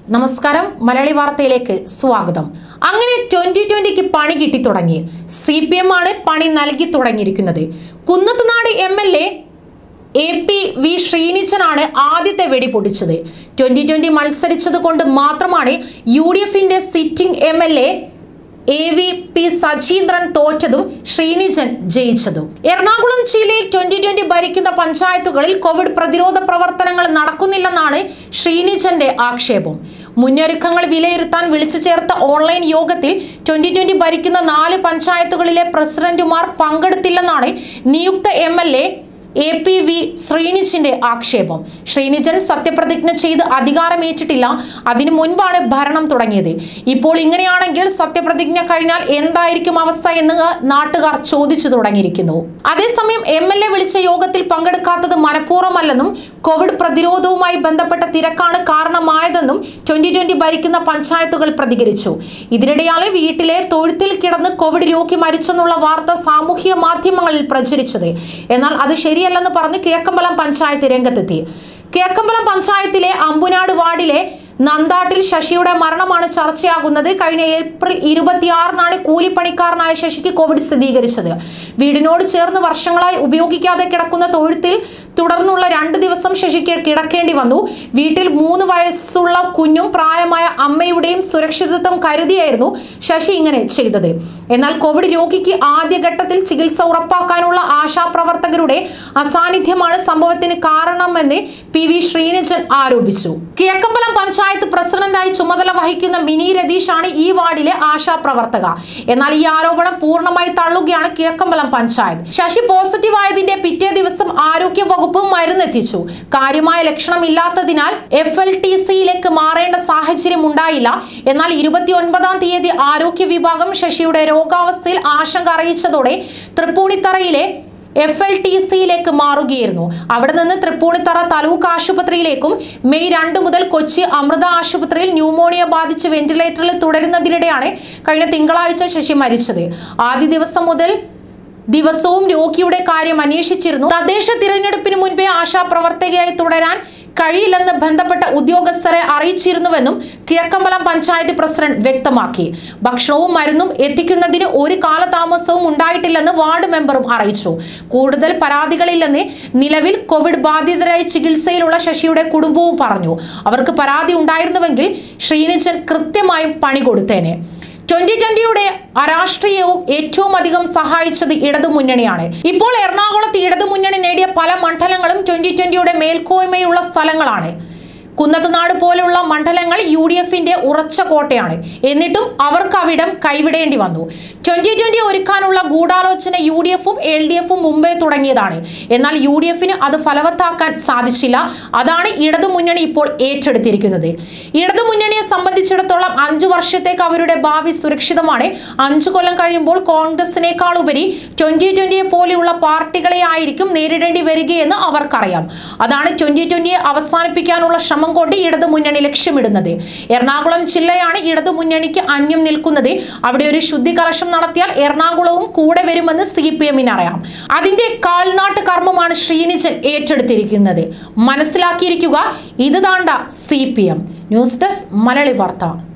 നമസ്കാരം മലയാളി വാർത്തയിലേക്ക് സ്വാഗതം അങ്ങനെ ട്വന്റി ട്വന്റിക്ക് പണി കിട്ടി തുടങ്ങി സി പി എം ആണ് പണി നൽകി തുടങ്ങിയിരിക്കുന്നത് Kunnathunad M L A A P V ശ്രീനിച്ചനാണ് ആദ്യത്തെ വെടി പൊടിച്ചത് ട്വന്റി ട്വന്റി മത്സരിച്ചത് കൊണ്ട് മാത്രമാണ് യു ഡി എഫിന്റെ sitting M L A A V P Sajeendran തോറ്റതും ശ്രീനിജൻ ജയിച്ചതും എറണാകുളം ജില്ലയിൽ ട്വന്റി ട്വന്റി ഭരിക്കുന്ന പഞ്ചായത്തുകളിൽ കോവിഡ് പ്രതിരോധ പ്രവർത്തനങ്ങൾ നടക്കുന്നില്ലെന്നാണ് ശ്രീനിജന്റെ ആക്ഷേപം മുന്നൊരുക്കങ്ങൾ വിലയിരുത്താൻ വിളിച്ചു ചേർത്ത ഓൺലൈൻ യോഗത്തിൽ ട്വന്റി ട്വന്റി ഭരിക്കുന്ന നാല് പഞ്ചായത്തുകളിലെ പ്രസിഡന്റുമാർ പങ്കെടുത്തില്ലെന്നാണ് നിയുക്ത M L A A P V ശ്രീനിജിന്റെ ആക്ഷേപം ശ്രീനിജൻ സത്യപ്രതിജ്ഞ ചെയ്ത് അധികാരമേറ്റിട്ടില്ല അതിനു മുൻപാണ് ഭരണം തുടങ്ങിയത് ഇപ്പോൾ ഇങ്ങനെയാണെങ്കിൽ സത്യപ്രതിജ്ഞ കഴിഞ്ഞാൽ എന്തായിരിക്കും അവസ്ഥ എന്ന് നാട്ടുകാർ ചോദിച്ചു തുടങ്ങിയിരിക്കുന്നു അതേസമയം എം എൽ എ വിളിച്ച യോഗത്തിൽ പങ്കെടുക്കാത്തത് മനഃപൂർവ്വമല്ലെന്നും കോവിഡ് പ്രതിരോധവുമായി ബന്ധപ്പെട്ട തിരക്കാണ് കാരണമായതെന്നും ട്വന്റി ട്വന്റി ഭരിക്കുന്ന പഞ്ചായത്തുകൾ പ്രതികരിച്ചു ഇതിനിടെയാണ് വീട്ടിലെ തൊഴുത്തിൽ കിടന്ന് കോവിഡ് രോഗി മരിച്ചെന്നുള്ള വാർത്ത സാമൂഹിക മാധ്യമങ്ങളിൽ പ്രചരിച്ചത് എന്നാൽ അത് ശരിയല്ലെന്ന് പറഞ്ഞ് കിഴക്കമ്പലം പഞ്ചായത്ത് രംഗത്തെത്തി കിഴക്കമ്പലം പഞ്ചായത്തിലെ അമ്പുനാട് വാർഡിലെ നന്ദാട്ടിൽ ശശിയുടെ മരണമാണ് ചർച്ചയാകുന്നത് കഴിഞ്ഞ ഏപ്രിൽ ഇരുപത്തിയാറിനാണ് കൂലിപ്പണിക്കാരനായ ശശിക്ക് കോവിഡ് സ്ഥിരീകരിച്ചത് വീടിനോട് ചേർന്ന് വർഷങ്ങളായി ഉപയോഗിക്കാതെ കിടക്കുന്ന തൊഴുത്തിൽ തുടർന്നുള്ള രണ്ട് ദിവസം ശശിക്ക് കിടക്കേണ്ടി വന്നു വീട്ടിൽ മൂന്ന് വയസ്സുള്ള കുഞ്ഞും പ്രായമായ അമ്മയുടെയും സുരക്ഷിതത്വം കരുതിയായിരുന്നു ശശി ഇങ്ങനെ ചെയ്തത് എന്നാൽ കോവിഡ് രോഗിക്ക് ആദ്യഘട്ടത്തിൽ ചികിത്സ ഉറപ്പാക്കാനുള്ള ആശാപ്രവർത്തകരുടെ അസാന്നിധ്യമാണ് സംഭവത്തിന് കാരണമെന്ന് പി വി ശ്രീനിജൻ ആരോപിച്ചു കിഴക്കമ്പലം പഞ്ചായത്ത് പ്രസിഡന്റായി ചുമതല വഹിക്കുന്ന മിനി രതീഷാണ് ഈ വാർഡിലെ ആശാപ്രവർത്തക എന്നാൽ ഈ ആരോപണം പൂർണ്ണമായി തള്ളുകയാണ് കിഴക്കമ്പലം പഞ്ചായത്ത് ശശി പോസിറ്റീവ് ആയതിന്റെ പിറ്റേ ദിവസം ആരോഗ്യ വകുപ്പ് മരുന്നെത്തിച്ചു കാര്യമായ ലക്ഷണമില്ലാത്തതിനാൽ എഫ് എൽ ടി സിയിലേക്ക് മാറേണ്ട സാഹചര്യം ഉണ്ടായില്ല എന്നാൽ ഇരുപത്തി ഒൻപതാം തീയതി ആരോഗ്യ വിഭാഗം ശശിയുടെ രോഗാവസ്ഥയിൽ ആശങ്ക അറിയിച്ചതോടെ തൃപ്പൂണിത്തറയിലെ എഫ് എൽ ടി സിയിലേക്ക് മാറുകയായിരുന്നു അവിടെ നിന്ന് തൃപ്പൂണിത്തറ താലൂക്ക് ആശുപത്രിയിലേക്കും മെയ് രണ്ട് മുതൽ കൊച്ചി അമൃത ആശുപത്രിയിൽ ന്യൂമോണിയ ബാധിച്ച് വെന്റിലേറ്ററിൽ തുടരുന്നതിനിടെയാണ് കഴിഞ്ഞ തിങ്കളാഴ്ച ശശി മരിച്ചത് ആദ്യ ദിവസം മുതൽ ദിവസവും രോഗിയുടെ കാര്യം അന്വേഷിച്ചിരുന്നു തദ്ദേശ തിരഞ്ഞെടുപ്പിന് മുൻപേ ആശാപ്രവർത്തകയായി തുടരാൻ കഴിയില്ലെന്ന് ബന്ധപ്പെട്ട ഉദ്യോഗസ്ഥരെ അറിയിച്ചിരുന്നുവെന്നും കിഴക്കമ്പലം പഞ്ചായത്ത് പ്രസിഡന്റ് വ്യക്തമാക്കി ഭക്ഷണവും മരുന്നും എത്തിക്കുന്നതിന് ഒരു കാലതാമസവും ഉണ്ടായിട്ടില്ലെന്ന് വാർഡ് മെമ്പറും അറിയിച്ചു കൂടുതൽ പരാതികളില്ലെന്ന് നിലവിൽ കോവിഡ് ബാധിതരായി ചികിത്സയിലുള്ള ശശിയുടെ കുടുംബവും പറഞ്ഞു അവർക്ക് പരാതി ഉണ്ടായിരുന്നുവെങ്കിൽ ശ്രീനിജൻ കൃത്യമായും പണി കൊടുത്തേനെ ട്വന്റി ട്വന്റിയുടെ അരാഷ്ട്രീയവും ഏറ്റവും അധികം സഹായിച്ചത് ഇടതുമുന്നണിയാണ് ഇപ്പോൾ എറണാകുളത്ത് ഇടതുമുന്നണി നേടിയ പല മണ്ഡലങ്ങളും ട്വന്റി ട്വന്റിയുടെ മേൽക്കോയ്മയുള്ള സ്ഥലങ്ങളാണ് കുന്നത്തുനാട് പോലുള്ള മണ്ഡലങ്ങൾ യു ഡി എഫിന്റെ ഉറച്ച കോട്ടയാണ് എന്നിട്ടും അവർക്ക് അവിടം കൈവിടേണ്ടി വന്നു ട്വന്റി ട്വന്റി ഒരുക്കാനുള്ള ഗൂഢാലോചന യു ഡി എഫും എൽ ഡി എഫും മുമ്പേ തുടങ്ങിയതാണ് എന്നാൽ യു ഡി എഫിന് അത് ഫലവത്താക്കാൻ സാധിച്ചില്ല അതാണ് ഇടതുമുന്നണി ഇപ്പോൾ ഏറ്റെടുത്തിരിക്കുന്നത് ഇടതുമുന്നണിയെ സംബന്ധിച്ചിടത്തോളം അഞ്ചു വർഷത്തേക്ക് അവരുടെ ഭാവി സുരക്ഷിതമാണ് അഞ്ചു കൊല്ലം കഴിയുമ്പോൾ കോൺഗ്രസിനേക്കാൾ ഉപരി ട്വന്റി ട്വന്റിയെ പോലെയുള്ള പാർട്ടികളെ ആയിരിക്കും നേരിടേണ്ടി വരികയെന്ന് അവർക്കറിയാം അതാണ് ട്വന്റി ട്വന്റിയെ അവസാനിപ്പിക്കാനുള്ള ശ്രമം കൊണ്ട് ഇടതു മുന്നണി ലക്ഷ്യമിടുന്നത് എറണാകുളം ജില്ലയാണ് ഇടതു മുന്നണിക്ക് അന്യം നിൽക്കുന്നത് അവിടെ ഒരു ശുദ്ധി കലശം നടത്തിയാൽ എറണാകുളവും കൂടെ വരുമെന്ന് സി പി എമ്മിന് അറിയാം അതിന്റെ കാൽനാട്ട് കർമ്മമാണ് ശ്രീനിജൻ ഏറ്റെടുത്തിരിക്കുന്നത് മനസ്സിലാക്കിയിരിക്കുക ഇത് താണ്ട C P M news desk Malayali വാർത്ത